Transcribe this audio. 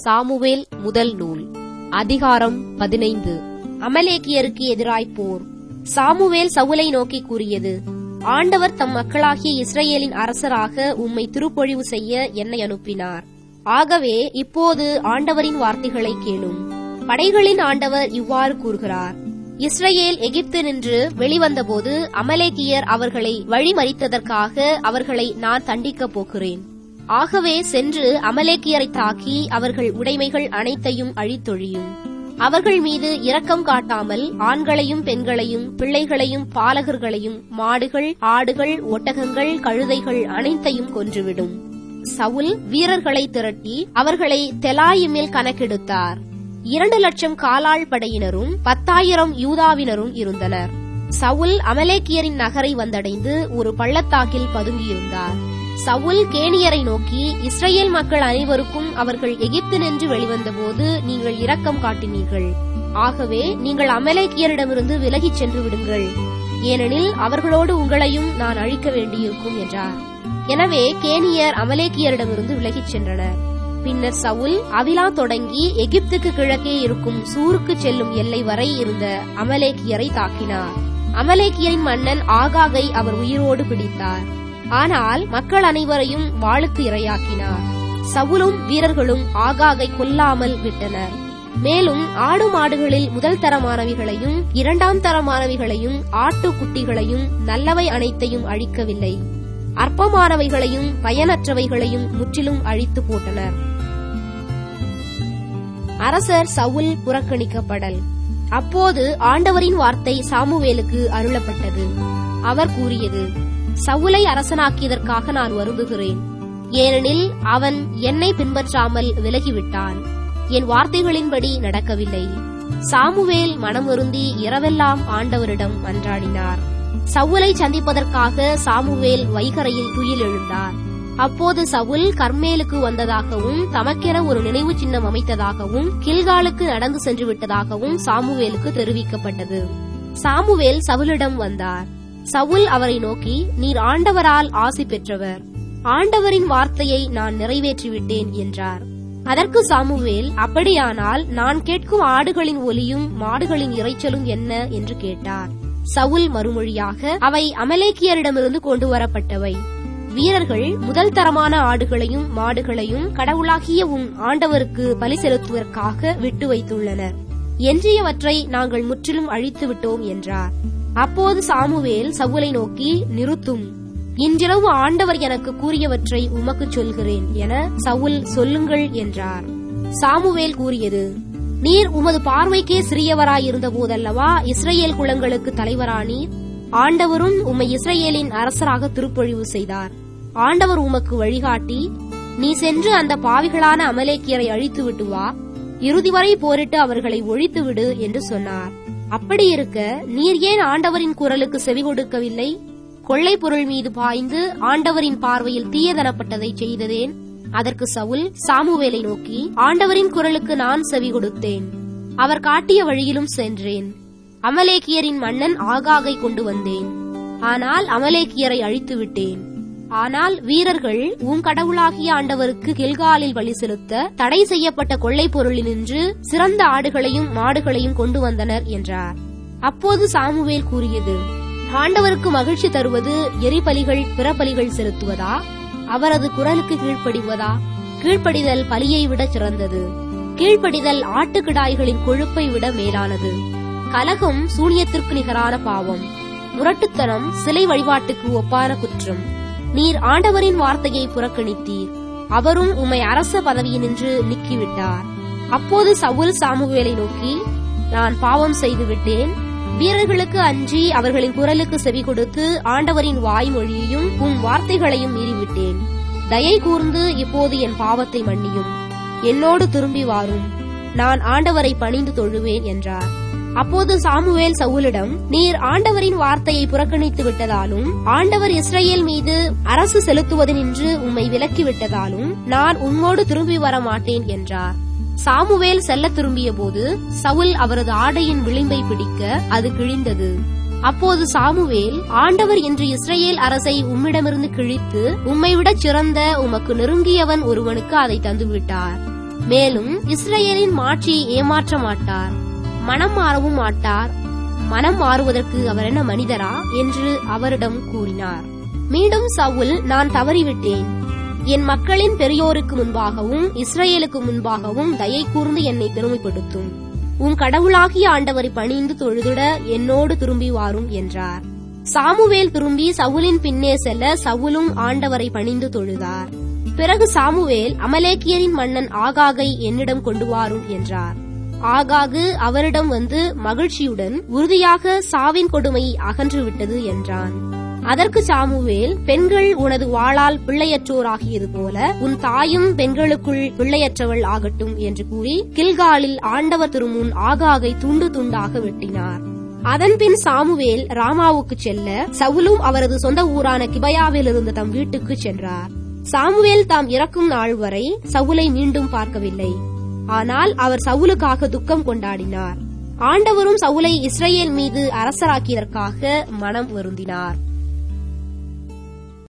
Samuel முதல் நூல் அதிகாரம் பதினைந்து அமலேக்கியருக்கு எதிராய் போர் சாமுவேல் சவுலை நோக்கி கூறியது ஆண்டவர் தம் மக்களாகிய இஸ்ரேலின் அரசராக உம்மை திருப்பொழிவு செய்ய என்னை அனுப்பினார் ஆகவே இப்போது ஆண்டவரின் வார்த்தைகளை கேளும் படைகளின் ஆண்டவர் இவ்வாறு கூறுகிறார் இஸ்ரேல் எகிப்து நின்று வெளிவந்தபோது அமலேக்கியர் அவர்களை வழிமறித்ததற்காக அவர்களை நான் தண்டிக்கப் போகிறேன் ஆகவே சென்று அமலேக்கியரை தாக்கி அவர்கள் உடைமைகள் அனைத்தையும் அழித்தொழியும் அவர்கள் மீது இரக்கம் காட்டாமல் ஆண்களையும் பெண்களையும் பிள்ளைகளையும் பாலகர்களையும் மாடுகள் ஆடுகள் ஒட்டகங்கள் கழுதைகள் அனைத்தையும் கொன்றுவிடும் சவுல் வீரர்களை திரட்டி அவர்களை தெலாயிமில் கணக்கெடுத்தார் இரண்டு லட்சம் காலாள் படையினரும் பத்தாயிரம் யூதாவினரும் இருந்தனர் சவுல் அமலேக்கியரின் நகரை வந்தடைந்து ஒரு பள்ளத்தாக்கில் பதுங்கியிருந்தார் சவுல் கேனியரை நோக்கி இஸ்ரேல் மக்கள் அனைவருக்கும் அவர்கள் எகிப்து நின்று வெளிவந்தபோது நீங்கள் இரக்கம் காட்டினீர்கள் ஆகவே நீங்கள் அமலேக்கியரிடமிருந்து விலகிச் சென்று விடுங்கள் ஏனெனில் அவர்களோடு உங்களையும் நான் அழிக்க வேண்டியிருக்கும் என்றார் எனவே கேனியர் அமலேக்கியரிடமிருந்து விலகிச் சென்றனர் பின்னர் சவுல் அவிலா தொடங்கி எகிப்துக்கு கிழக்கே இருக்கும் சூருக்கு செல்லும் எல்லை வரை இருந்த அமலேக்கியரை தாக்கினார் அமலேக்கியரின் மன்னன் ஆகாகை அவர் உயிரோடு பிடித்தார் ஆனால் மக்கள் அனைவரையும் வாளுக்கு இரையாக்கினார் சவுலும் வீரர்களும் ஆகாகை கொல்லாமல் விட்டனர் மேலும் ஆடு மாடுகளில் முதல் தரமானவைகளையும் இரண்டாம் தரமானவைகளையும் ஆட்டுக்குட்டிகளையும் நல்லவை அனைத்தையும் அழிக்கவில்லை அற்பமானவைகளையும் பயனற்றவைகளையும் முற்றிலும் அழித்து போட்டனர் அரசர் சவுல் புறக்கணிக்கப்படல் அப்போது ஆண்டவரின் வார்த்தை சாமுவேலுக்கு அருளப்பட்டது அவர் கூறியது சவுலை அரசனாக்கியதற்காக நான் வருந்துகிறேன் ஏனெனில் அவன் என்னை பின்பற்றாமல் விலகிவிட்டான் என் வார்த்தைகளின்படி நடக்கவில்லை சாமுவேல் மனம் வருந்தி இரவெல்லாம் ஆண்டவரிடம் மன்றாடினார் சவுலை சந்திப்பதற்காக சாமுவேல் வைகரையில் துயில் எழுந்தார் அப்போது சவுல் கர்மேலுக்கு வந்ததாகவும் தமக்கென ஒரு நினைவு சின்னம் அமைத்ததாகவும் கில்காலுக்கு நடந்து சென்று விட்டதாகவும் சாமுவேலுக்கு தெரிவிக்கப்பட்டது சாமுவேல் சவுலிடம் வந்தார் சவுல் அவரை நோக்கி நீர் ஆண்டவரால் ஆசி பெற்றவர் ஆண்டவரின் வார்த்தையை நான் நிறைவேற்றிவிட்டேன் என்றார் அதற்கு சாமுவேல் அப்படியானால் நான் கேட்கும் ஆடுகளின் ஒலியும் மாடுகளின் இறைச்சலும் என்ன என்று கேட்டார் சவுல் மறுமொழியாக அவை அமலேக்கியரிடமிருந்து கொண்டு வரப்பட்டவை வீரர்கள் முதல் தரமான ஆடுகளையும் மாடுகளையும் கடவுளாகிய உன் ஆண்டவருக்கு பலி செலுத்துவதற்காக விட்டு வைத்துள்ளனர் எஞ்சியவற்றை நாங்கள் முற்றிலும் அழித்து விட்டோம் என்றார் அப்போது சாமுவேல் சவுலை நோக்கி நிறுத்தும் இன்றிரவு ஆண்டவர் எனக்கு கூறியவற்றை உமக்குச் சொல்கிறேன் என சவுல் சொல்லுங்கள் என்றார் சாமுவேல் கூறியது நீர் உமது பார்வைக்கே சிறியவராயிருந்த போதல்லவா இஸ்ரேல் குலங்களுக்கு தலைவரானீர் ஆண்டவரும் உம்மை இஸ்ரேலின் அரசராக திருப்பொழிவு செய்தார் ஆண்டவர் உமக்கு வழிகாட்டி நீ சென்று அந்த பாவிகளான அமலேக்கியரை அழித்து விட்டு வா இறுதி வரை போரிட்டு அவர்களை ஒழித்துவிடு என்று சொன்னார் அப்படி இருக்க நீர் ஏன் ஆண்டவரின் குரலுக்கு செவி கொடுக்கவில்லை கொள்ளை பொருள் மீது பாய்ந்து ஆண்டவரின் பார்வையில் தீயதனப்பட்டதை செய்ததேன் அதற்கு சவுல் சாமுவேலை நோக்கி ஆண்டவரின் குரலுக்கு நான் செவி கொடுத்தேன் அவர் காட்டிய வழியிலும் சென்றேன் அமலேக்கியரின் மன்னன் ஆகாகை கொண்டு வந்தேன் ஆனால் அமலேக்கியரை அழித்து விட்டேன் ஆனால் வீரர்கள் உன் கடவுளாகிய ஆண்டவருக்கு கில்காலில் வழி செலுத்த தடை செய்யப்பட்ட கொள்ளை பொருளினின்று சிறந்த ஆடுகளையும் மாடுகளையும் கொண்டு வந்தனர் என்றார் அப்போது சாமுவேல் கூறியது ஆண்டவருக்கு மகிழ்ச்சி தருவது எரிபலிகள் பிறபலிகள் செலுத்துவதா அவரது குரலுக்கு கீழ்ப்படிவதா கீழ்ப்படிதல் பலியை விட சிறந்தது கீழ்ப்படிதல் ஆட்டுக்கிடாய்களின் கொழுப்பை விட மேலானது கலகம் சூனியத்திற்கு நிகரான பாவம் முரட்டுத்தனம் சிலை வழிபாட்டுக்கு ஒப்பான குற்றம் நீர் ஆண்டவரின் வார்த்தையை புறக்கணித்தீர் அவரும் உம்மை அரச பதவியினின்று நீக்கிவிட்டார் அப்போது சவுல் சாமுவேலை நோக்கி நான் பாவம் செய்து விட்டேன் வீரர்களுக்கு அஞ்சி அவர்களின் குரலுக்கு செவி கொடுத்து ஆண்டவரின் வாய்மொழியையும் உம் வார்த்தைகளையும் மீறிவிட்டேன் தயை கூர்ந்து இப்போது என் பாவத்தை மன்னியும் என்னோடு திரும்பி வாரும் நான் ஆண்டவரை பணிந்து தொழுவேன் என்றார் அப்போது சாமுவேல் சவுலிடம் நீர் ஆண்டவரின் வார்த்தையை புறக்கணித்து விட்டதாலும் ஆண்டவர் இஸ்ரேல் மீது அரசு செலுத்துவதனின்று உம்மை விலக்கி விட்டதாலும் நான் உம்மோடு திரும்பி வர மாட்டேன் என்றார் சாமுவேல் செல்ல திரும்பிய போது சவுல் அவரது ஆடையின் விளிம்பை பிடிக்க அது கிழிந்தது அப்போது சாமுவேல் ஆண்டவர் இன்று இஸ்ரேல் அரசை உம்மிடமிருந்து கிழித்து உம்மை விட சிறந்த உமக்கு நெருங்கியவன் ஒருவனுக்கு அதை தந்துவிட்டார் மேலும் இஸ்ரேலின் மாட்சியை ஏமாற்ற மாட்டார் மனம் மாறவும் மாட்டார் மனம் மாறுவதற்கு அவர் என்ன மனிதரா என்று அவரிடம் கூறினார் மீண்டும் சவுல் நான் தவறிவிட்டேன் என் மக்களின் பெரியோருக்கு முன்பாகவும் இஸ்ரேலுக்கு முன்பாகவும் தயை கூர்ந்து என்னை பெருமைப்படுத்தும் உன் கடவுளாகிய ஆண்டவரை பணிந்து தொழுதிட என்னோடு திரும்பி வாரும் என்றார் சாமுவேல் திரும்பி சவுலின் பின்னே செல்ல சவுலும் ஆண்டவரை பணிந்து தொழுதார் பிறகு சாமுவேல் அமலேக்கியரின் மன்னன் ஆகாகை என்னிடம் கொண்டு வாரும் என்றார் ஆகாகு அவரிடம் வந்து மகிழ்ச்சியுடன் உறுதியாக சாவின் கொடுமையை அகன்றுவிட்டது என்றான் அதற்கு சாமுவேல் பெண்கள் உனது வாளால் பிள்ளையற்றோராகியது போல உன் தாயும் பெண்களுக்குள் பிள்ளையற்றவள் ஆகட்டும் என்று கூறி கில்காலில் ஆண்டவர் திருமுன் ஆகாகை துண்டு துண்டாக வெட்டினார் அதன்பின் சாமுவேல் ராமாவுக்கு செல்ல சவுலும் அவரது சொந்த ஊரான கிபயாவில் இருந்த தம் வீட்டுக்கு சென்றார் சாமுவேல் தாம் இறக்கும் நாள் வரை சவுலை மீண்டும் பார்க்கவில்லை ஆனால் அவர் சவுலுக்காக துக்கம் கொண்டாடினார் ஆண்டவரும் சவுலை இஸ்ரேல் மீது அரசராக்கியதற்காக மனம் வருந்தினார்